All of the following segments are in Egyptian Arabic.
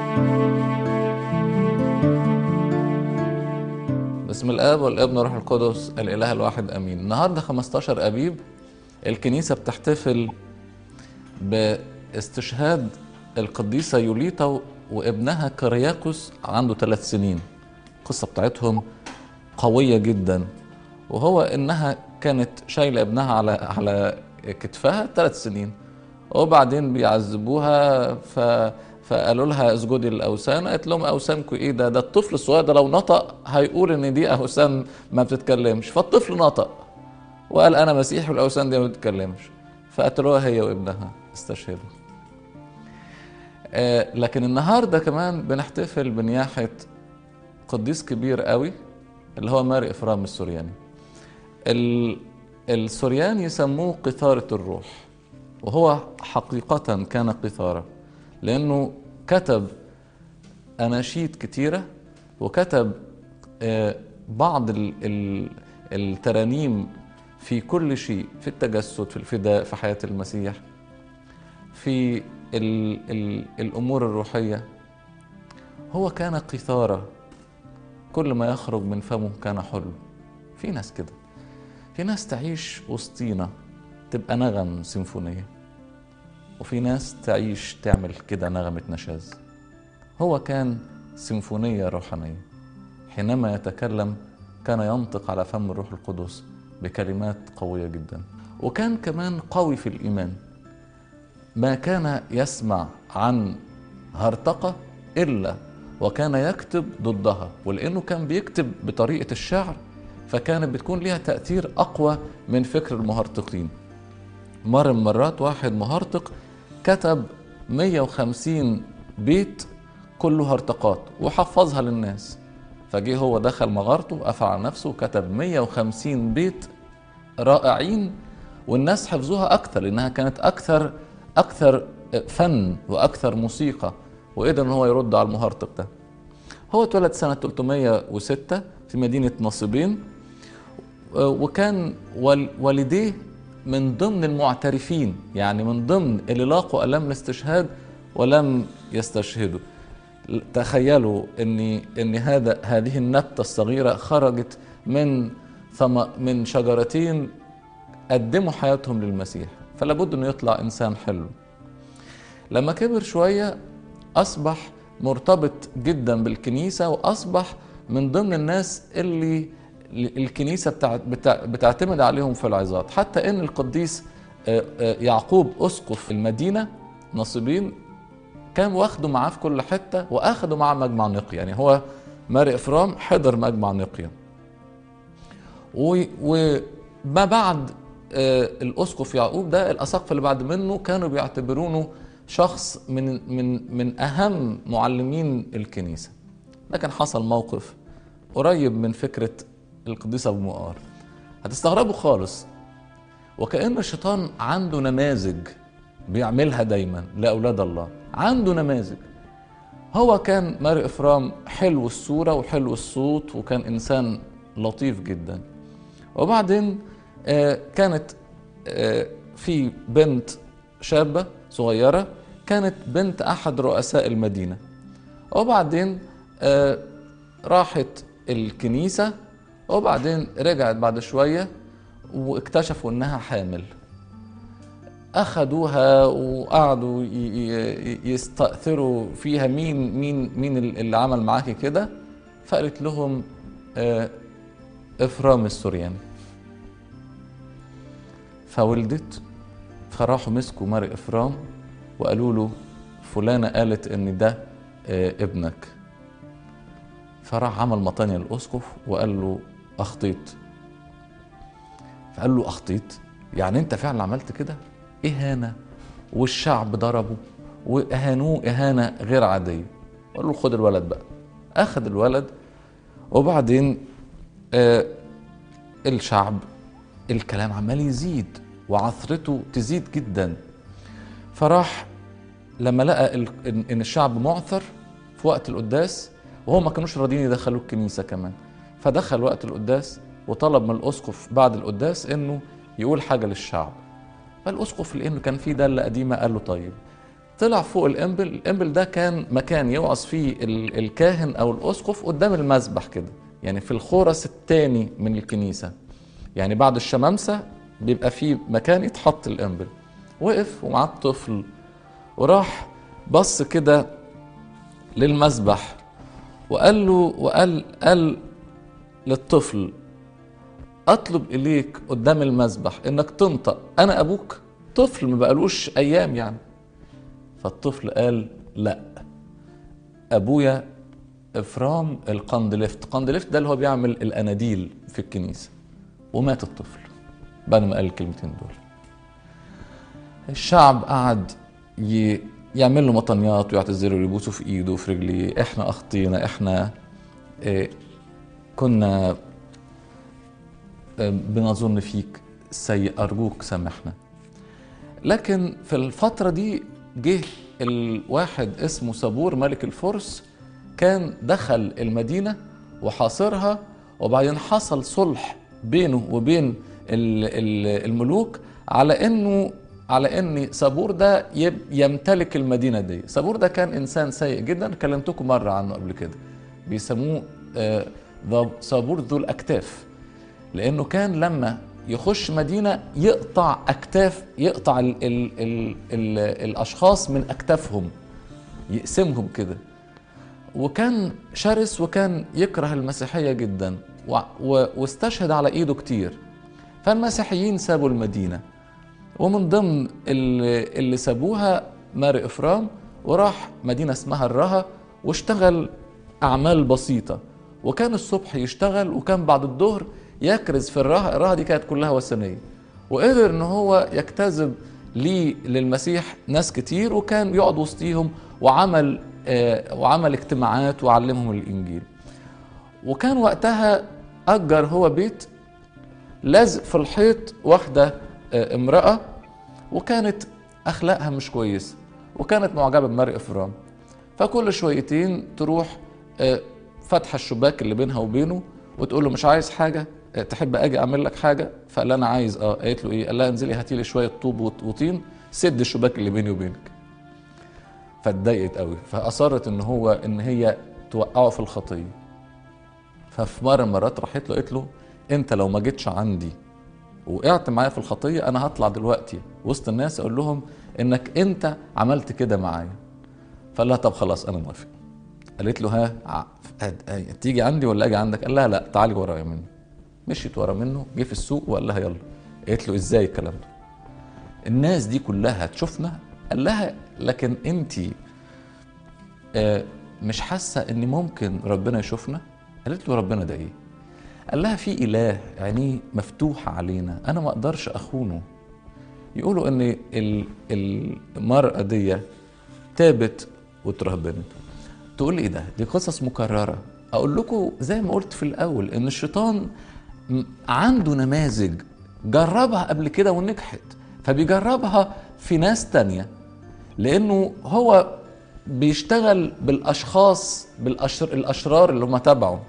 باسم الاب والابن والروح القدس الاله الواحد امين النهارده 15 ابيب الكنيسه بتحتفل باستشهاد القديسه يوليتا وابنها كرياكوس عنده ثلاث سنين القصه بتاعتهم قويه جدا وهو انها كانت شايله ابنها على على كتفها ثلاث سنين وبعدين بيعذبوها ف فقالوا لها اسجدي للاوثان قالت لهم اوثانكم ايه ده ده الطفل الصغير ده لو نطق هيقول ان دي اوثان ما بتتكلمش فالطفل نطق وقال انا مسيحي والاوثان دي ما بتتكلمش فقتلوها هي وابنها استشهدوا آه لكن النهارده كمان بنحتفل بنياحه قديس كبير قوي اللي هو ماري افرام السورياني ال- السوريان يسموه قيثارة الروح وهو حقيقة كان قيثارة لأنه كتب أناشيد كتيرة وكتب آه، بعض ال- ال- الترانيم في كل شيء في التجسد في الفداء في حياة المسيح في ال ال الأمور الروحية هو كان قيثارة كل ما يخرج من فمه كان حلو في ناس كده في ناس تعيش وسطينا تبقى نغم سيمفونية وفي ناس تعيش تعمل كده نغمة نشاز هو كان سيمفونية روحانية حينما يتكلم كان ينطق على فم الروح القدس بكلمات قوية جدا وكان كمان قوي في الإيمان ما كان يسمع عن هرطقة إلا وكان يكتب ضدها ولأنه كان بيكتب بطريقة الشعر فكانت بتكون ليها تأثير أقوى من فكر المهرطقين مرة من المرات واحد مهرطق كتب 150 بيت كله هرطقات وحفظها للناس فجه هو دخل مغارته وقفل على نفسه وكتب 150 بيت رائعين والناس حفظوها اكثر لانها كانت اكثر اكثر فن واكثر موسيقى وقدر ان هو يرد على المهرطق ده هو اتولد سنه 306 في مدينه نصيبين وكان وال- والديه من ضمن المعترفين يعني من ضمن اللي لاقوا الام الاستشهاد ولم يستشهدوا تخيلوا ان ان هذا هذه النبته الصغيره خرجت من ثم من شجرتين قدموا حياتهم للمسيح فلا بد انه يطلع انسان حلو لما كبر شويه اصبح مرتبط جدا بالكنيسه واصبح من ضمن الناس اللي الكنيسه بتاع بتاع بتعتمد عليهم في العظات حتى ان القديس آه، آه، يعقوب اسقف المدينه نصيبين كان واخده معاه في كل حته واخده معاه مجمع نقيا يعني هو ماري افرام حضر مجمع نقيا و- وما بعد آه، الاسقف يعقوب ده الاساقفه اللي بعد منه كانوا بيعتبرونه شخص من من من اهم معلمين الكنيسه لكن حصل موقف قريب من فكره القديس ابو مقار هتستغربوا خالص وكأن الشيطان عنده نماذج بيعملها دايما لأولاد الله عنده نماذج هو كان ماري إفرام حلو الصورة وحلو الصوت وكان إنسان لطيف جدا وبعدين آه، كانت آه، في بنت شابة صغيرة كانت بنت أحد رؤساء المدينة وبعدين آه، راحت الكنيسة وبعدين رجعت بعد شوية واكتشفوا إنها حامل أخدوها وقعدوا ي- ي- يستأثروا فيها مين مين مين اللي عمل معاكي كده فقالت لهم آه، إفرام السورياني فولدت فراحوا مسكوا ماري إفرام وقالوا له فلانة قالت إن ده آه، ابنك فراح عمل مطانية الأسقف وقال له أخطيت فقال له أخطيت يعني أنت فعلا عملت كده إهانة والشعب ضربه وأهانوه إهانة غير عادية قال له خد الولد بقى أخذ الولد وبعدين آه الشعب الكلام عمال يزيد وعثرته تزيد جدا فراح لما لقى ال- ان إن الشعب معثر في وقت القداس وهم ما كانوش راضيين يدخلوه الكنيسه كمان فدخل وقت القداس وطلب من الاسقف بعد القداس انه يقول حاجه للشعب فالاسقف لانه كان في داله قديمه قال له طيب طلع فوق الانبل الانبل ده كان مكان يوعظ فيه ال- الكاهن او الاسقف قدام المذبح كده يعني في الخورس الثاني من الكنيسه يعني بعد الشمامسه بيبقى فيه مكان يتحط الانبل وقف ومعاه الطفل وراح بص كده للمذبح وقال له وقال قال للطفل اطلب اليك قدام المذبح انك تنطق انا ابوك طفل ما بقالوش ايام يعني فالطفل قال لا ابويا افرام القندلفت قندلفت ده اللي هو بيعمل الاناديل في الكنيسه ومات الطفل بعد ما قال الكلمتين دول الشعب قعد ي... يعمل له مطنيات ويعتذروا ويبوسوا في ايده وفي رجليه احنا اخطينا احنا إيه كنا بنظن فيك سيء أرجوك سامحنا لكن في الفترة دي جه الواحد اسمه صبور ملك الفرس كان دخل المدينة وحاصرها وبعدين حصل صلح بينه وبين ال- ال- الملوك على انه على ان صبور ده يب- يمتلك المدينة دي صبور ده كان انسان سيء جدا كلمتكم مرة عنه قبل كده بيسموه آه، ذا- صبور ذو الاكتاف لانه كان لما يخش مدينه يقطع اكتاف يقطع ال ال ال ال الاشخاص من اكتافهم يقسمهم كده وكان شرس وكان يكره المسيحيه جدا و- و- واستشهد على ايده كتير فالمسيحيين سابوا المدينه ومن ضمن اللي, اللي سابوها ماري افرام وراح مدينه اسمها الرها واشتغل اعمال بسيطه وكان الصبح يشتغل وكان بعد الظهر يكرز في الرها الرها دي كانت كلها وثنيه وقدر ان هو يجتذب ليه للمسيح ناس كتير وكان يقعد وسطيهم وعمل آه وعمل اجتماعات وعلمهم الانجيل وكان وقتها اجر هو بيت لازق في الحيط واحده آه، امراه وكانت اخلاقها مش كويسه وكانت معجبه بمرء افرام فكل شويتين تروح آه، فاتحه الشباك اللي بينها وبينه وتقول له مش عايز حاجه آه، تحب اجي اعمل لك حاجه فقال لها انا عايز اه قالت له ايه قال لها انزلي هاتي لي شويه طوب وط- وطين سد الشباك اللي بيني وبينك فاتضايقت قوي فاصرت ان هو ان هي توقعه في الخطيه ففي مره من المرات راحت له قالت له انت لو ما جيتش عندي وقعت معايا في الخطيه انا هطلع دلوقتي وسط الناس اقول لهم انك انت عملت كده معايا فقال لها طب خلاص انا موافق قالت له ها ع- ه- تيجي عندي ولا اجي عندك قال لها لا تعالي ورايا مني مشيت ورا منه جه في السوق وقال لها يلا قالت له ازاي الكلام ده الناس دي كلها تشوفنا قال لها لكن انت آه، مش حاسه ان ممكن ربنا يشوفنا قالت له ربنا ده ايه قال لها في اله عينيه مفتوحه علينا انا ما اقدرش اخونه يقولوا ان ال- المراه دي تابت وترهبنت تقول لي ايه ده دي قصص مكرره اقول لكم زي ما قلت في الاول ان الشيطان م- عنده نماذج جربها قبل كده ونجحت فبيجربها في ناس تانية لانه هو بيشتغل بالاشخاص بالأشر الاشرار اللي هم تبعه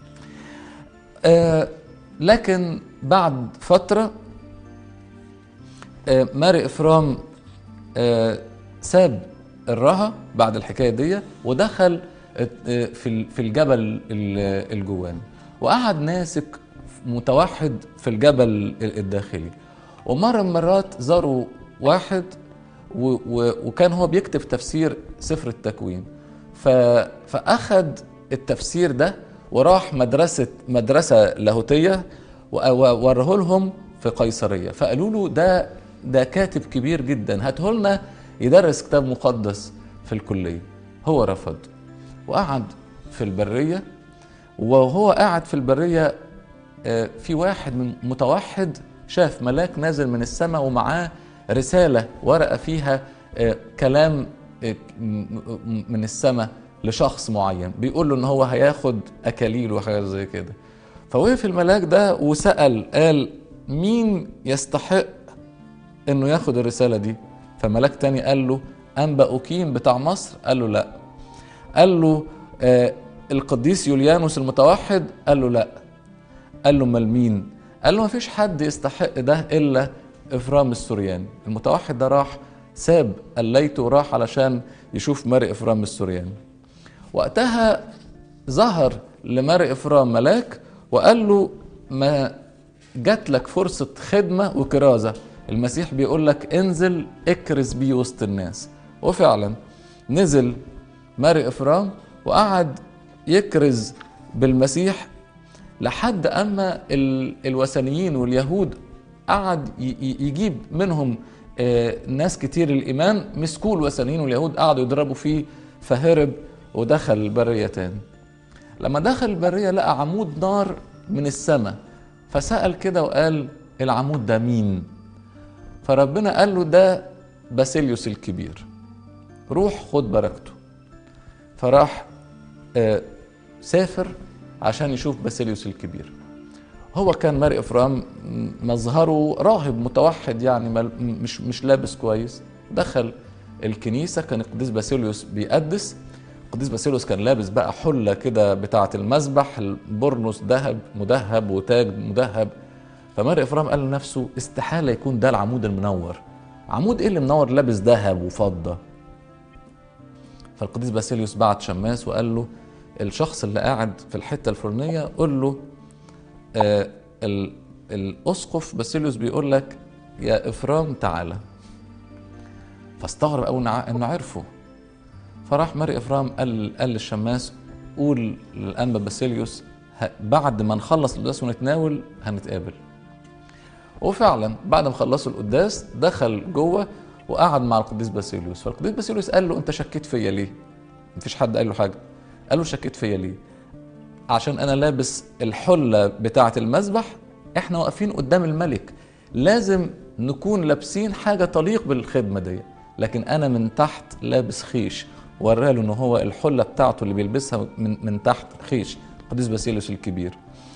آه لكن بعد فتره آه ماري افرام آه ساب الرها بعد الحكايه دي ودخل آه، في ال- في الجبل ال- الجواني وقعد ناسك متوحد في الجبل الداخلي ومره من المرات زاروا واحد و و وكان هو بيكتب تفسير سفر التكوين ف فاخد التفسير ده وراح مدرسه مدرسه لاهوتيه ووراه لهم في قيصريه فقالوا له ده ده كاتب كبير جدا هاته لنا يدرس كتاب مقدس في الكليه هو رفض وقعد في البريه وهو قاعد في البريه آه، في واحد من متوحد شاف ملاك نازل من السماء ومعاه رسالة ورقة فيها آه، كلام آه، م- م- من السماء لشخص معين بيقول له ان هو هياخد اكاليل وحاجات زي كده فوقف الملاك ده وسأل قال مين يستحق انه ياخد الرسالة دي فملاك تاني قال له انبا اوكيم بتاع مصر قال له لا قال له آه القديس يوليانوس المتوحد قال له لا قال له امال مين قال له ما فيش حد يستحق ده الا افرام السورياني المتوحد ده راح ساب قليته وراح علشان يشوف ماري افرام السورياني وقتها ظهر لماري افرام ملاك وقال له ما جات لك فرصة خدمة وكرازة المسيح بيقول لك انزل اكرز بيه وسط الناس وفعلا نزل ماري افرام وقعد يكرز بالمسيح لحد اما ال- الوثنيين واليهود قعد ي- ي- يجيب منهم آه، ناس كتير الايمان مسكوه الوثنيين واليهود قعدوا يضربوا فيه فهرب ودخل البريه تاني لما دخل البريه لقى عمود نار من السماء فسال كده وقال العمود ده مين فربنا قال له ده باسيليوس الكبير روح خد بركته فراح آه، سافر عشان يشوف باسيليوس الكبير هو كان ماري افرام مظهره راهب متوحد يعني مل- مش مش لابس كويس دخل الكنيسه كان القديس باسيليوس بيقدس القديس باسيليوس كان لابس بقى حله كده بتاعه المسبح البرنس ذهب مذهب وتاج مذهب فماري افرام قال لنفسه استحاله يكون ده العمود المنور عمود ايه اللي منور لابس ذهب وفضه فالقديس باسيليوس بعت شماس وقال له الشخص اللي قاعد في الحته الفلانيه قول له آه ال- الاسقف باسيليوس بيقول لك يا افرام تعالى فاستغرب قوي انه عرفه فراح ماري افرام قال قال للشماس قول للانبا باسيليوس ه- بعد ما نخلص القداس ونتناول هنتقابل وفعلا بعد ما خلصوا القداس دخل جوه وقعد مع القديس باسيليوس فالقديس باسيليوس قال له انت شكيت فيا ليه مفيش حد قال له حاجه قال له شكيت فيا ليه عشان انا لابس الحله بتاعه المذبح احنا واقفين قدام الملك لازم نكون لابسين حاجه تليق بالخدمه دي لكن انا من تحت لابس خيش وراله ان هو الحله بتاعته اللي بيلبسها من من تحت خيش القديس باسيليوس الكبير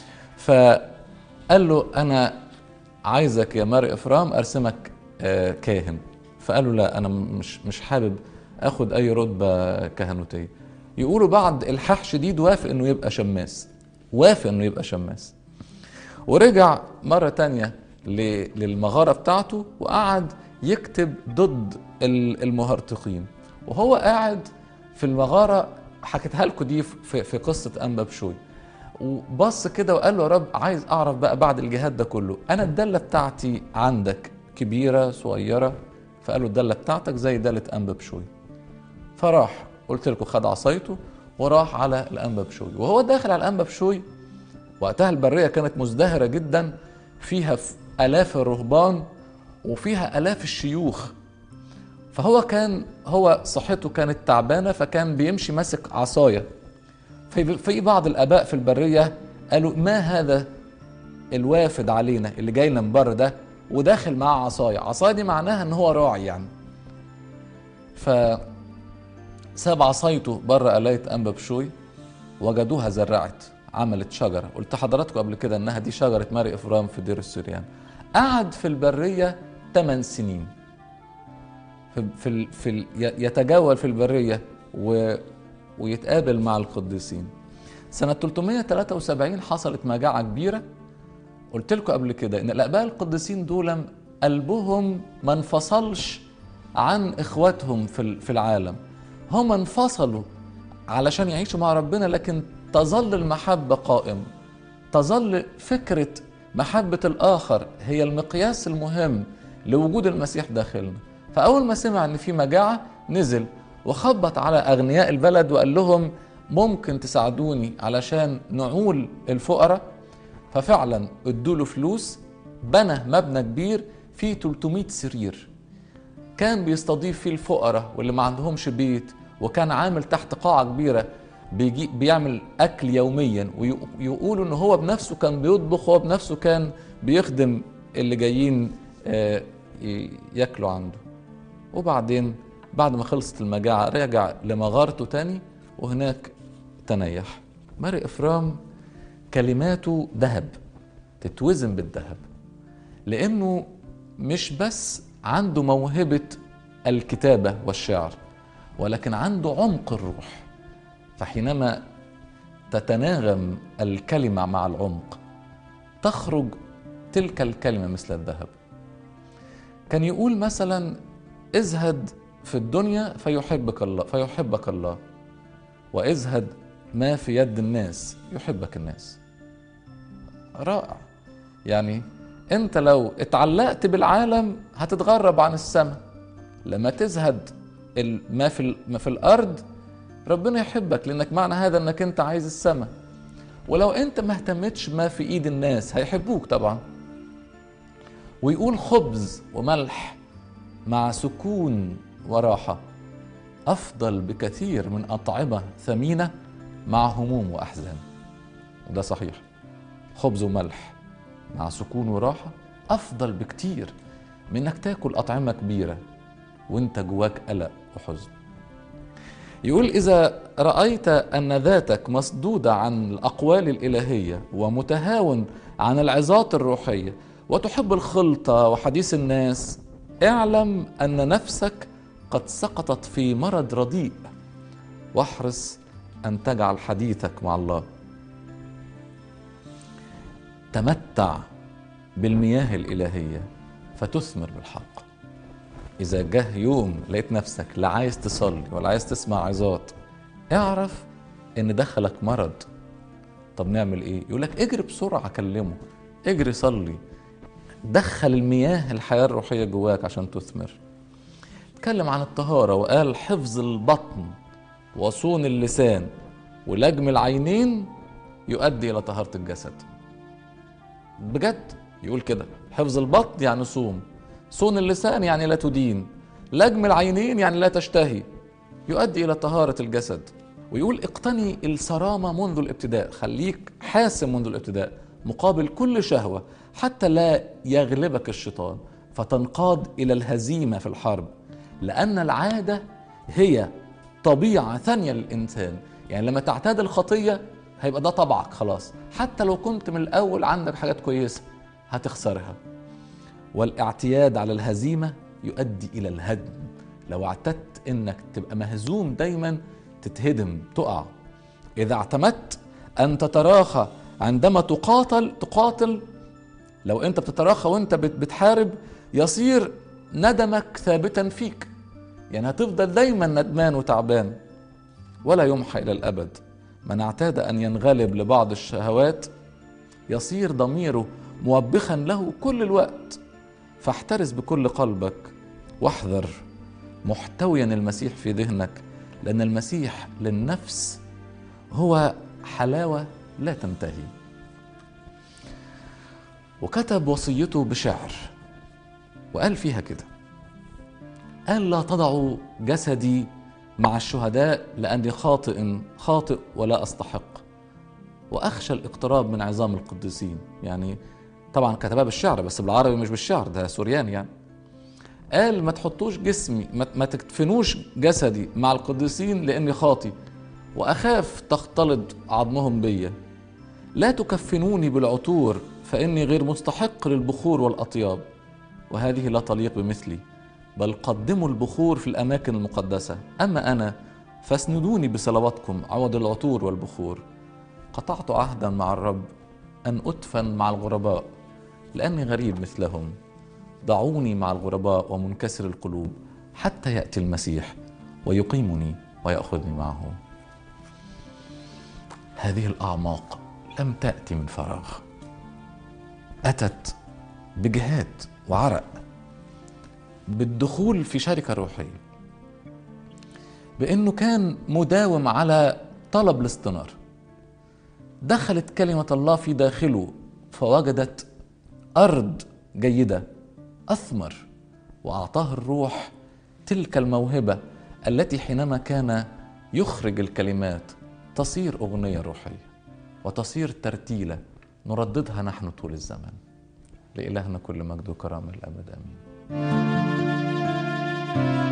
فقال له انا عايزك يا ماري افرام ارسمك آه، كاهن فقال له لا انا مش مش حابب اخد اي رتبه كهنوتيه يقولوا بعد الحاح شديد وافق انه يبقى شماس وافق انه يبقى شماس ورجع مرة تانية ل- للمغارة بتاعته وقعد يكتب ضد ال- المهرطقين وهو قاعد في المغارة حكيتها لكم دي في, في قصة أنبا بشوي وبص كده وقال له يا رب عايز أعرف بقى بعد الجهاد ده كله أنا الدلة بتاعتي عندك كبيرة صغيرة فقال له الدلة بتاعتك زي دلة أنبا بشوي فراح قلت لكم خد عصايته وراح على الأنبا بشوي وهو داخل على الأنبا بشوي وقتها البرية كانت مزدهرة جدا فيها ف- آلاف الرهبان وفيها آلاف الشيوخ فهو كان هو صحته كانت تعبانة فكان بيمشي ماسك عصاية في في بعض الآباء في البرية قالوا ما هذا الوافد علينا اللي جاي لنا من بره ده وداخل معاه عصاية عصاية دي معناها ان هو راعي يعني ف ساب عصايته بره قلاية أنبا بشوي وجدوها زرعت عملت شجرة قلت حضراتكم قبل كده انها دي شجرة ماري افرام في دير السوريان قعد في البرية 8 سنين في في, ال- في ال- يتجول في البرية و ويتقابل مع القديسين سنة 373 حصلت مجاعة كبيرة قلت لكم قبل كده ان الاباء القديسين دول قلبهم ما انفصلش عن اخواتهم في ال- في العالم هم انفصلوا علشان يعيشوا مع ربنا لكن تظل المحبة قائمة تظل فكرة محبة الآخر هي المقياس المهم لوجود المسيح داخلنا فأول ما سمع إن في مجاعة نزل وخبط على أغنياء البلد وقال لهم ممكن تساعدوني علشان نعول الفقراء ففعلا ادوا له فلوس بنى مبنى كبير فيه 300 سرير كان بيستضيف فيه الفقراء واللي ما عندهمش بيت وكان عامل تحت قاعة كبيرة بيجي بيعمل أكل يوميا ويقولوا إن هو بنفسه كان بيطبخ هو بنفسه كان بيخدم اللي جايين آه، ي- ياكلوا عنده وبعدين بعد ما خلصت المجاعة رجع لمغارته تاني وهناك تنيح ماري إفرام كلماته ذهب تتوزن بالذهب لأنه مش بس عنده موهبة الكتابة والشعر ولكن عنده عمق الروح فحينما تتناغم الكلمة مع العمق تخرج تلك الكلمة مثل الذهب كان يقول مثلا ازهد في الدنيا فيحبك الله فيحبك الله وازهد ما في يد الناس يحبك الناس رائع يعني انت لو اتعلقت بالعالم هتتغرب عن السماء لما تزهد ال- ما في ال- ما في الارض ربنا يحبك لانك معنى هذا انك انت عايز السماء ولو انت ما اهتمتش ما في ايد الناس هيحبوك طبعا ويقول خبز وملح مع سكون وراحه افضل بكثير من اطعمه ثمينه مع هموم واحزان وده صحيح خبز وملح مع سكون وراحه افضل بكتير من انك تاكل اطعمه كبيره وانت جواك قلق وحزن يقول اذا رايت ان ذاتك مصدوده عن الاقوال الالهيه ومتهاون عن العظات الروحيه وتحب الخلطه وحديث الناس اعلم ان نفسك قد سقطت في مرض رديء واحرص ان تجعل حديثك مع الله تمتع بالمياه الالهيه فتثمر بالحق اذا جه يوم لقيت نفسك لا عايز تصلي ولا عايز تسمع عظات اعرف ان دخلك مرض طب نعمل ايه يقول لك اجري بسرعه كلمه اجري صلي دخل المياه الحياه الروحيه جواك عشان تثمر اتكلم عن الطهاره وقال حفظ البطن وصون اللسان ولجم العينين يؤدي الى طهاره الجسد بجد يقول كده حفظ البطن يعني صوم صون اللسان يعني لا تدين لجم العينين يعني لا تشتهي يؤدي الى طهاره الجسد ويقول اقتني الصرامه منذ الابتداء خليك حاسم منذ الابتداء مقابل كل شهوه حتى لا يغلبك الشيطان فتنقاد الى الهزيمه في الحرب لان العاده هي طبيعه ثانيه للانسان يعني لما تعتاد الخطيه هيبقى ده طبعك خلاص حتى لو كنت من الاول عندك حاجات كويسه هتخسرها والاعتياد على الهزيمه يؤدي الى الهدم لو اعتدت انك تبقى مهزوم دايما تتهدم تقع اذا اعتمدت ان تتراخى عندما تقاتل تقاتل لو انت بتتراخى وانت بت- بتحارب يصير ندمك ثابتا فيك يعني هتفضل دايما ندمان وتعبان ولا يمحى الى الابد من اعتاد ان ينغلب لبعض الشهوات يصير ضميره موبخا له كل الوقت فاحترس بكل قلبك واحذر محتويا المسيح في ذهنك لان المسيح للنفس هو حلاوه لا تنتهي وكتب وصيته بشعر وقال فيها كده قال لا تضعوا جسدي مع الشهداء لاني خاطئ خاطئ ولا استحق واخشى الاقتراب من عظام القديسين يعني طبعا كتبها بالشعر بس بالعربي مش بالشعر ده سورياني يعني قال ما تحطوش جسمي ما ما تدفنوش جسدي مع القديسين لاني خاطي واخاف تختلط عظمهم بيا لا تكفنوني بالعطور فاني غير مستحق للبخور والاطياب وهذه لا تليق بمثلي بل قدموا البخور في الاماكن المقدسه اما انا فاسندوني بصلواتكم عوض العطور والبخور قطعت عهدا مع الرب ان ادفن مع الغرباء لاني غريب مثلهم ضعوني مع الغرباء ومنكسر القلوب حتى ياتي المسيح ويقيمني وياخذني معه هذه الاعماق لم تاتي من فراغ اتت بجهاد وعرق بالدخول في شركه روحيه بانه كان مداوم على طلب الاستنار دخلت كلمه الله في داخله فوجدت ارض جيده اثمر واعطاه الروح تلك الموهبه التي حينما كان يخرج الكلمات تصير اغنيه روحيه وتصير ترتيله نرددها نحن طول الزمن لالهنا كل مجد وكرامه الابد امين